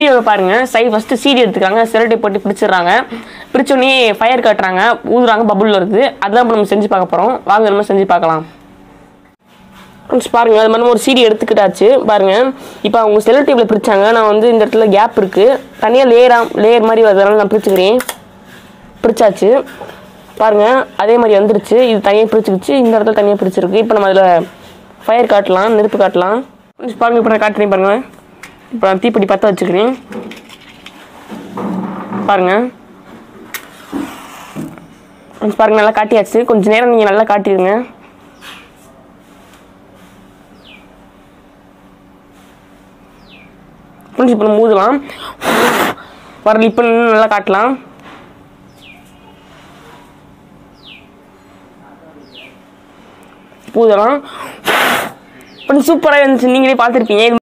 வீடியோவை பாருங்க சை first CD எடுத்துக்கிறாங்க செரட்டை போட்டு பிடிச்சிடுறாங்க பிடிச்சோடனே ஃபயர் காட்டுறாங்க ஊதுறாங்க பபுள் வருது அதான் இப்ப நம்ம செஞ்சு பார்க்க போறோம் வாங்க நம்ம செஞ்சு பார்க்கலாம் ஃப்ரெண்ட்ஸ் பாருங்க அது மாதிரி ஒரு சீடி எடுத்துக்கிட்டாச்சு பாருங்க இப்போ அவங்க செல்லோ டேபிள் பிரிச்சாங்க நான் வந்து இந்த இடத்துல கேப் இருக்கு தனியாக லேயரா லேயர் மாதிரி வரதுனால நான் பிரிச்சுக்கிறேன் பிரிச்சாச்சு பாருங்க அதே மாதிரி வந்துருச்சு இது தனியாக பிரிச்சுக்கிச்சு இந்த இடத்துல தனியாக பிரிச்சிருக்கு இப்போ நம்ம அதில் ஃபயர் காட்டலாம் நெருப்பு காட்டலாம் ஃப்ரெண்ட்ஸ் பாருங்க இப்போ நான் காட்டுறேன் பாருங்க இப்போ நான் தீப்பெட்டி பற்ற வச்சுக்கிறேன் பாருங்க ஃப்ரெண்ட்ஸ் பாருங்க நல்லா காட்டியாச்சு கொஞ்சம் நேரம் நீங்கள் நல்லா காட்டிடுங்க ஃப்ரெண்ட்ஸ் இப்போ நம்ம ஊதலாம் வரல இப்போ இன்னும் நல்லா காட்டலாம் ஊதலாம் ஃப்ரெண்ட்ஸ் சூப்பராக இருந்துச்சு நீங்களே பார்த்துருப்பீங்க இது